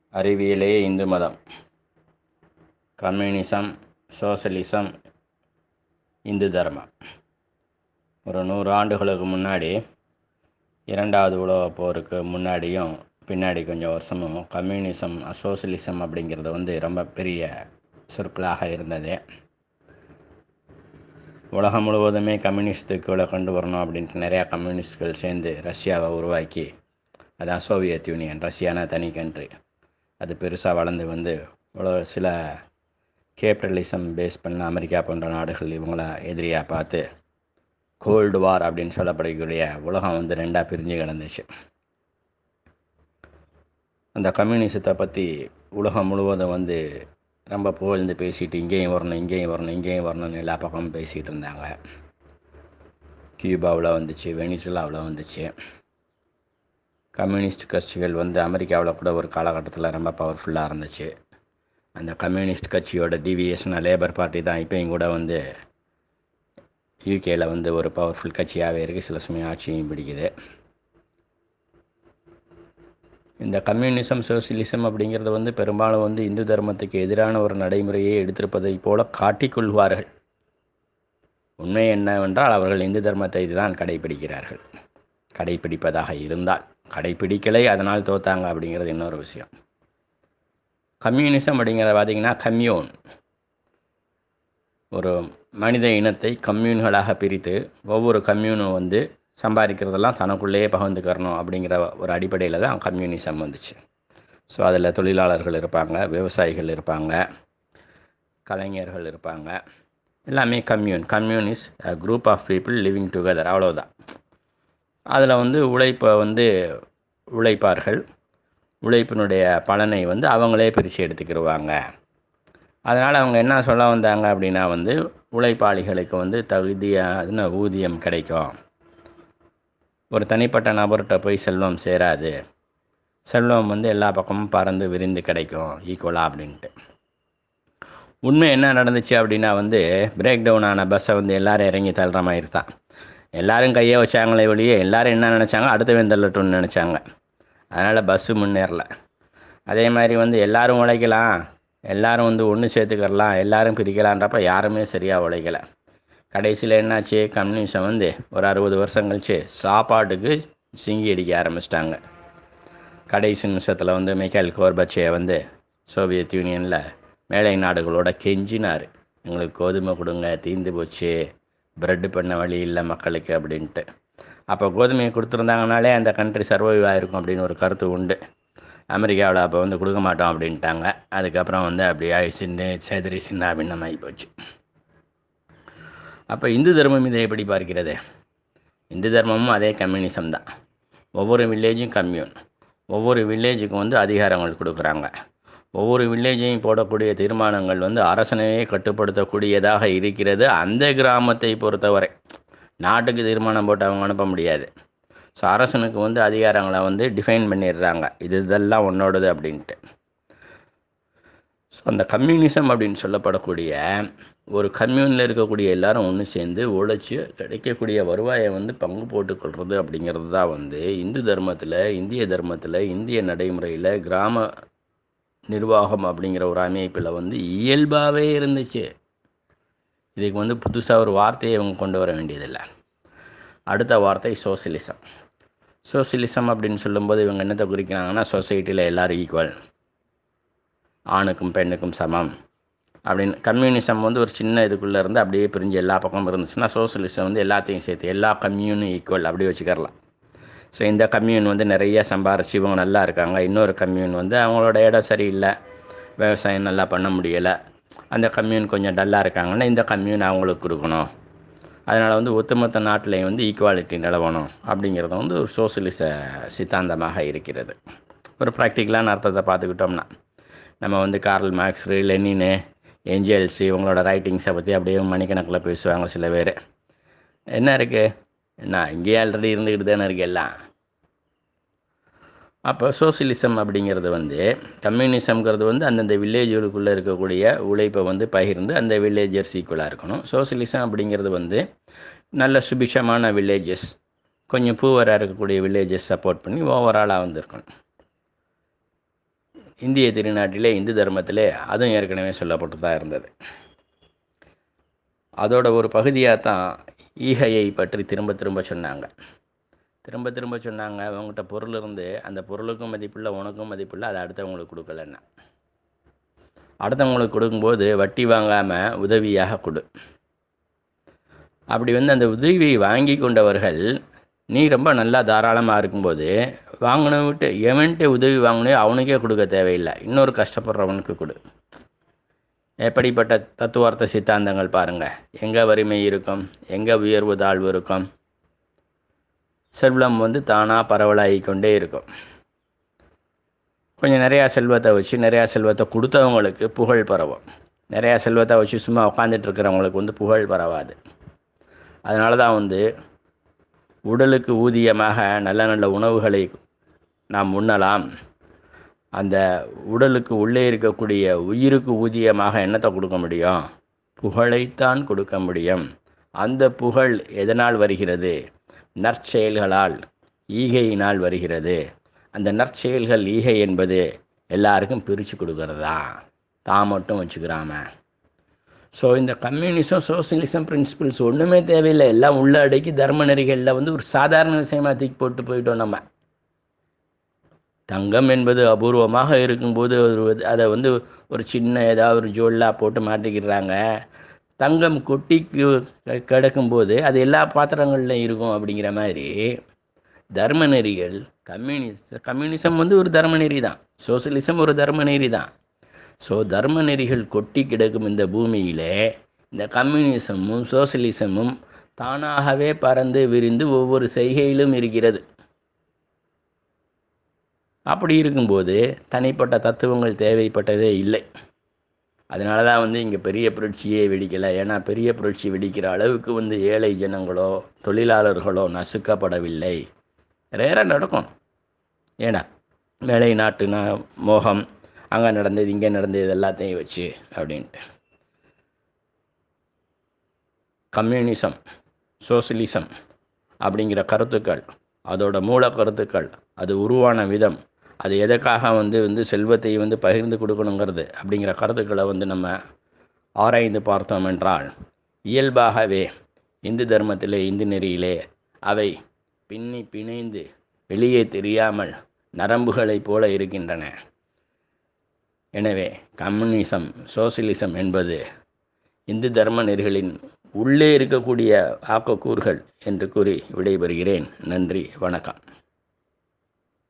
அறிவியலே இந்து மதம் கம்யூனிசம் சோசலிசம் இந்து தர்மம் ஒரு நூறு ஆண்டுகளுக்கு முன்னாடி இரண்டாவது உலகப் போருக்கு முன்னாடியும் பின்னாடி கொஞ்சம் வருஷமும் கம்யூனிசம் சோசலிசம் அப்படிங்கிறது வந்து ரொம்ப பெரிய சொற்களாக இருந்தது உலகம் முழுவதுமே கம்யூனிஸ்ட்டுக்குள்ளே கொண்டு வரணும் அப்படின்ட்டு நிறையா கம்யூனிஸ்ட்கள் சேர்ந்து ரஷ்யாவை உருவாக்கி அதான் சோவியத் யூனியன் ரஷ்யானா தனி கண்ட்ரி அது பெருசாக வளர்ந்து வந்து உலக சில கேபிட்டலிசம் பேஸ் பண்ண அமெரிக்கா போன்ற நாடுகள் இவங்கள எதிரியாக பார்த்து கோல்டு வார் அப்படின்னு சொல்லப்படக்கூடிய உலகம் வந்து ரெண்டாக பிரிஞ்சு கிடந்துச்சு அந்த கம்யூனிசத்தை பற்றி உலகம் முழுவதும் வந்து ரொம்ப புகழ்ந்து பேசிட்டு இங்கேயும் வரணும் இங்கேயும் வரணும் இங்கேயும் வரணும்னு எல்லா பக்கமும் பேசிகிட்டு இருந்தாங்க கியூபாவில் வந்துச்சு வெனிசுலாவில் வந்துச்சு கம்யூனிஸ்ட் கட்சிகள் வந்து அமெரிக்காவில் கூட ஒரு காலகட்டத்தில் ரொம்ப பவர்ஃபுல்லாக இருந்துச்சு அந்த கம்யூனிஸ்ட் கட்சியோட டிவிஎஸ்னா லேபர் பார்ட்டி தான் இப்போயும் கூட வந்து யூகேயில் வந்து ஒரு பவர்ஃபுல் கட்சியாகவே இருக்குது சில சமயம் ஆட்சியும் பிடிக்குது இந்த கம்யூனிசம் சோசியலிசம் அப்படிங்கிறது வந்து பெரும்பாலும் வந்து இந்து தர்மத்துக்கு எதிரான ஒரு நடைமுறையை எடுத்திருப்பதை போல காட்டிக்கொள்வார்கள் உண்மை என்னவென்றால் அவர்கள் இந்து தர்மத்தை தான் கடைபிடிக்கிறார்கள் கடைபிடிப்பதாக இருந்தால் கடைபிடிக்கலை அதனால் தோத்தாங்க அப்படிங்கிறது இன்னொரு விஷயம் கம்யூனிசம் அப்படிங்கிறத பார்த்திங்கன்னா கம்யூன் ஒரு மனித இனத்தை கம்யூன்களாக பிரித்து ஒவ்வொரு கம்யூனும் வந்து சம்பாதிக்கிறதெல்லாம் தனக்குள்ளேயே பகிர்ந்துக்கிறணும் அப்படிங்கிற ஒரு அடிப்படையில் தான் கம்யூனிசம் வந்துச்சு ஸோ அதில் தொழிலாளர்கள் இருப்பாங்க விவசாயிகள் இருப்பாங்க கலைஞர்கள் இருப்பாங்க எல்லாமே commune commune is a group of people living together அவ்வளோதான் அதில் வந்து உழைப்பை வந்து உழைப்பார்கள் உழைப்பினுடைய பலனை வந்து அவங்களே பிரித்து எடுத்துக்கிடுவாங்க அதனால் அவங்க என்ன சொல்ல வந்தாங்க அப்படின்னா வந்து உழைப்பாளிகளுக்கு வந்து தகுதியான ஊதியம் கிடைக்கும் ஒரு தனிப்பட்ட நபர்கிட்ட போய் செல்வம் சேராது செல்வம் வந்து எல்லா பக்கமும் பறந்து விரிந்து கிடைக்கும் ஈக்குவலாக அப்படின்ட்டு உண்மை என்ன நடந்துச்சு அப்படின்னா வந்து பிரேக் டவுன் ஆன பஸ்ஸை வந்து எல்லோரும் இறங்கி தள்ளுற மாதிரி தான் எல்லோரும் கையை வச்சாங்களே ஒழிய எல்லோரும் என்ன நினச்சாங்க அடுத்தவன் தள்ளட்டும்னு நினச்சாங்க அதனால் பஸ்ஸு முன்னேறல அதே மாதிரி வந்து எல்லோரும் உழைக்கலாம் எல்லோரும் வந்து ஒன்று சேர்த்துக்கிறலாம் எல்லோரும் பிரிக்கலான்றப்ப யாருமே சரியாக உழைக்கலை கடைசியில் என்னாச்சு கம்யூனிசம் வந்து ஒரு அறுபது வருஷம் கழிச்சு சாப்பாட்டுக்கு சிங்கி அடிக்க ஆரம்பிச்சிட்டாங்க கடைசி நிமிஷத்தில் வந்து மிக்கேல் கோர்பச்சே வந்து சோவியத் யூனியனில் மேலை நாடுகளோட கெஞ்சினார் எங்களுக்கு கோதுமை கொடுங்க தீந்து போச்சு ப்ரெட்டு பண்ண வழி இல்லை மக்களுக்கு அப்படின்ட்டு அப்போ கோதுமையை கொடுத்துருந்தாங்கனாலே அந்த கண்ட்ரி சர்வைவ் ஆகிருக்கும் அப்படின்னு ஒரு கருத்து உண்டு அமெரிக்காவில் அப்போ வந்து கொடுக்க மாட்டோம் அப்படின்ட்டாங்க அதுக்கப்புறம் வந்து அப்படி ஆயிடுச்சுன்னு செதறி சின்ன பின்னம் ஆகி போச்சு அப்போ இந்து தர்மம் இதை எப்படி பார்க்கிறது இந்து தர்மமும் அதே கம்யூனிசம் தான் ஒவ்வொரு வில்லேஜும் கம்யூன் ஒவ்வொரு வில்லேஜுக்கும் வந்து அதிகாரங்கள் கொடுக்குறாங்க ஒவ்வொரு வில்லேஜையும் போடக்கூடிய தீர்மானங்கள் வந்து அரசனையே கட்டுப்படுத்தக்கூடியதாக இருக்கிறது அந்த கிராமத்தை பொறுத்தவரை நாட்டுக்கு தீர்மானம் போட்டு அவங்க அனுப்ப முடியாது ஸோ அரசனுக்கு வந்து அதிகாரங்களை வந்து டிஃபைன் பண்ணிடுறாங்க இது இதெல்லாம் உன்னோடது அப்படின்ட்டு ஸோ அந்த கம்யூனிசம் அப்படின்னு சொல்லப்படக்கூடிய ஒரு கம்யூனில் இருக்கக்கூடிய எல்லாரும் ஒன்று சேர்ந்து உழைச்சி கிடைக்கக்கூடிய வருவாயை வந்து பங்கு போட்டுக்கொள்வது அப்படிங்கிறது தான் வந்து இந்து தர்மத்தில் இந்திய தர்மத்தில் இந்திய நடைமுறையில் கிராம நிர்வாகம் அப்படிங்கிற ஒரு அமைப்பில் வந்து இயல்பாகவே இருந்துச்சு இதுக்கு வந்து புதுசாக ஒரு வார்த்தையை இவங்க கொண்டு வர வேண்டியதில்லை அடுத்த வார்த்தை சோசியலிசம் சோசியலிசம் அப்படின்னு சொல்லும்போது இவங்க என்னத்தை குறிக்கிறாங்கன்னா சொசைட்டியில் எல்லோரும் ஈக்குவல் ஆணுக்கும் பெண்ணுக்கும் சமம் அப்படின்னு கம்யூனிசம் வந்து ஒரு சின்ன இதுக்குள்ளே இருந்து அப்படியே பிரிஞ்சு எல்லா பக்கமும் இருந்துச்சுன்னா சோசியலிசம் வந்து எல்லாத்தையும் சேர்த்து எல்லா கம்யூனும் ஈக்குவல் அப்படி வச்சுக்கிறலாம் ஸோ இந்த கம்யூன் வந்து நிறைய சம்பாரிச்சு இவங்க நல்லா இருக்காங்க இன்னொரு கம்யூன் வந்து அவங்களோட இடம் சரியில்லை விவசாயம் நல்லா பண்ண முடியலை அந்த கம்யூன் கொஞ்சம் டல்லாக இருக்காங்கன்னா இந்த கம்யூன் அவங்களுக்கு கொடுக்கணும் அதனால் வந்து ஒட்டுமொத்த நாட்டிலையும் வந்து ஈக்குவாலிட்டி நிலவணும் அப்படிங்கிறது வந்து ஒரு சோசியலிச சித்தாந்தமாக இருக்கிறது ஒரு ப்ராக்டிக்கலான அர்த்தத்தை பார்த்துக்கிட்டோம்னா நம்ம வந்து கார்ல் மார்க்ஸ் லெனினு ஏஞ்சல்ஸ் இவங்களோட ரைட்டிங்ஸை பற்றி அப்படியே மணிக்கணக்கில் பேசுவாங்க சில பேர் என்ன இருக்குது என்ன இங்கேயே ஆல்ரெடி இருந்துக்கிட்டு தானே இருக்கு எல்லாம் அப்போ சோசியலிசம் அப்படிங்கிறது வந்து கம்யூனிசம்ங்கிறது வந்து அந்தந்த வில்லேஜுகளுக்குள்ளே இருக்கக்கூடிய உழைப்பை வந்து பகிர்ந்து அந்த வில்லேஜர்ஸ் ஈக்குவலாக இருக்கணும் சோசியலிசம் அப்படிங்கிறது வந்து நல்ல சுபிஷமான வில்லேஜஸ் கொஞ்சம் பூவராக இருக்கக்கூடிய வில்லேஜஸ் சப்போர்ட் பண்ணி ஓவராலாக வந்திருக்கணும் இந்திய திருநாட்டிலே இந்து தர்மத்திலே அதுவும் ஏற்கனவே சொல்லப்பட்டு தான் இருந்தது அதோட ஒரு பகுதியாக தான் ஈகையை பற்றி திரும்ப திரும்ப சொன்னாங்க திரும்ப திரும்ப சொன்னாங்க அவங்ககிட்ட பொருள் இருந்து அந்த பொருளுக்கும் மதிப்பில்லை உனக்கும் மதிப்பில்லை அதை அடுத்தவங்களுக்கு கொடுக்கலன்னா அடுத்தவங்களுக்கு கொடுக்கும்போது வட்டி வாங்காமல் உதவியாக கொடு அப்படி வந்து அந்த உதவியை வாங்கி கொண்டவர்கள் நீ ரொம்ப நல்லா தாராளமாக இருக்கும்போது வாங்கின விட்டு எவன்ட்டு உதவி வாங்கினோ அவனுக்கே கொடுக்க தேவையில்லை இன்னொரு கஷ்டப்படுறவனுக்கு கொடு எப்படிப்பட்ட தத்துவார்த்த சித்தாந்தங்கள் பாருங்கள் எங்கே வறுமை இருக்கும் எங்கே உயர்வு தாழ்வு இருக்கும் செல்வம் வந்து தானாக பரவலாகி கொண்டே இருக்கும் கொஞ்சம் நிறையா செல்வத்தை வச்சு நிறையா செல்வத்தை கொடுத்தவங்களுக்கு புகழ் பரவும் நிறையா செல்வத்தை வச்சு சும்மா உட்காந்துட்டு இருக்கிறவங்களுக்கு வந்து புகழ் பரவாது அதனால தான் வந்து உடலுக்கு ஊதியமாக நல்ல நல்ல உணவுகளை நாம் உண்ணலாம் அந்த உடலுக்கு உள்ளே இருக்கக்கூடிய உயிருக்கு ஊதியமாக என்னத்தை கொடுக்க முடியும் புகழைத்தான் கொடுக்க முடியும் அந்த புகழ் எதனால் வருகிறது நற்செயல்களால் ஈகையினால் வருகிறது அந்த நற்செயல்கள் ஈகை என்பது எல்லாருக்கும் பிரித்து கொடுக்கறதா தான் மட்டும் வச்சுக்கிறாம ஸோ இந்த கம்யூனிசம் சோசியலிசம் பிரின்சிபிள்ஸ் ஒன்றுமே தேவையில்லை எல்லாம் உள்ள அடக்கி தர்ம நெறிகளில் வந்து ஒரு சாதாரண விஷயமா தூக்கி போட்டு போயிட்டோம் நம்ம தங்கம் என்பது அபூர்வமாக இருக்கும்போது ஒரு அதை வந்து ஒரு சின்ன ஏதாவது ஒரு ஜோல்லாக போட்டு மாட்டிக்கிறாங்க தங்கம் கொட்டிக்கு கிடக்கும்போது அது எல்லா பாத்திரங்கள்லையும் இருக்கும் அப்படிங்கிற மாதிரி தர்ம நெறிகள் கம்யூனிச கம்யூனிசம் வந்து ஒரு தர்ம நெறி தான் சோசியலிசம் ஒரு தர்ம நெறி தான் ஸோ தர்ம நெறிகள் கொட்டி கிடக்கும் இந்த பூமியிலே இந்த கம்யூனிசமும் சோசியலிசமும் தானாகவே பறந்து விரிந்து ஒவ்வொரு செய்கையிலும் இருக்கிறது அப்படி இருக்கும்போது தனிப்பட்ட தத்துவங்கள் தேவைப்பட்டதே இல்லை அதனால தான் வந்து இங்கே பெரிய புரட்சியே வெடிக்கலை ஏன்னா பெரிய புரட்சி வெடிக்கிற அளவுக்கு வந்து ஏழை ஜனங்களோ தொழிலாளர்களோ நசுக்கப்படவில்லை ரேராக நடக்கும் ஏடா மேலை நாட்டு நா மோகம் அங்கே நடந்தது இங்கே நடந்தது எல்லாத்தையும் வச்சு அப்படின்ட்டு கம்யூனிசம் சோசியலிசம் அப்படிங்கிற கருத்துக்கள் அதோட மூல கருத்துக்கள் அது உருவான விதம் அது எதுக்காக வந்து வந்து செல்வத்தை வந்து பகிர்ந்து கொடுக்கணுங்கிறது அப்படிங்கிற கருத்துக்களை வந்து நம்ம ஆராய்ந்து பார்த்தோம் என்றால் இயல்பாகவே இந்து தர்மத்திலே இந்து நெறியிலே அவை பின்னி பிணைந்து வெளியே தெரியாமல் நரம்புகளைப் போல இருக்கின்றன எனவே கம்யூனிசம் சோசியலிசம் என்பது இந்து தர்ம நெறிகளின் உள்ளே இருக்கக்கூடிய ஆக்கக்கூறுகள் என்று கூறி விடைபெறுகிறேன் நன்றி வணக்கம்